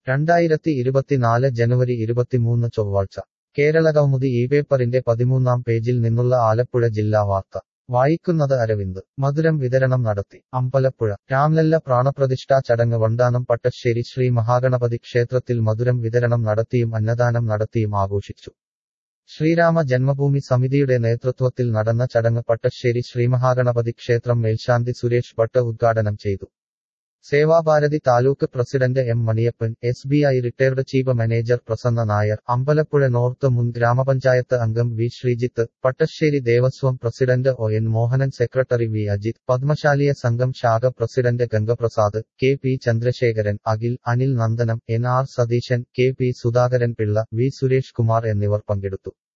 രണ്ടായിരത്തി ഇരുപത്തിനാല് ജനുവരി ഇരുപത്തിമൂന്ന് ചൊവ്വാഴ്ച കേരളകൗമുദി ഈ പേപ്പറിന്റെ പതിമൂന്നാം പേജിൽ നിന്നുള്ള ആലപ്പുഴ ജില്ലാ വാർത്ത വായിക്കുന്നത് അരവിന്ദ് മധുരം വിതരണം നടത്തി അമ്പലപ്പുഴ രാംലല്ല പ്രാണപ്രതിഷ്ഠാ ചടങ്ങ് വണ്ടാനം പട്ടശ്ശേരി ശ്രീ മഹാഗണപതി ക്ഷേത്രത്തിൽ മധുരം വിതരണം നടത്തിയും അന്നദാനം നടത്തിയും ആഘോഷിച്ചു ശ്രീരാമ ജന്മഭൂമി സമിതിയുടെ നേതൃത്വത്തിൽ നടന്ന ചടങ്ങ് പട്ടശ്ശേരി ശ്രീമഹാഗണപതി ക്ഷേത്രം മേൽശാന്തി സുരേഷ് ഭട്ട് ഉദ്ഘാടനം ചെയ്തു Sevabharati taluk president M Maniyappan S B I retired chief manager Prasanna Nair Ambalappuzha north മുൻ ഗ്രാമപഞ്ചായത്ത് അംഗം V Sreejith Pattassery Devaswom president O N Mohanan secretary V Ajith Padmashaliya സംഘം ശാഖ president Gangaprasad K P Chandrasekharan Akhil Anil Nandanam N R Satheesan K P Sudhakaran Pillai V Suresh Kumar എന്നിവർ പങ്കെടുത്തു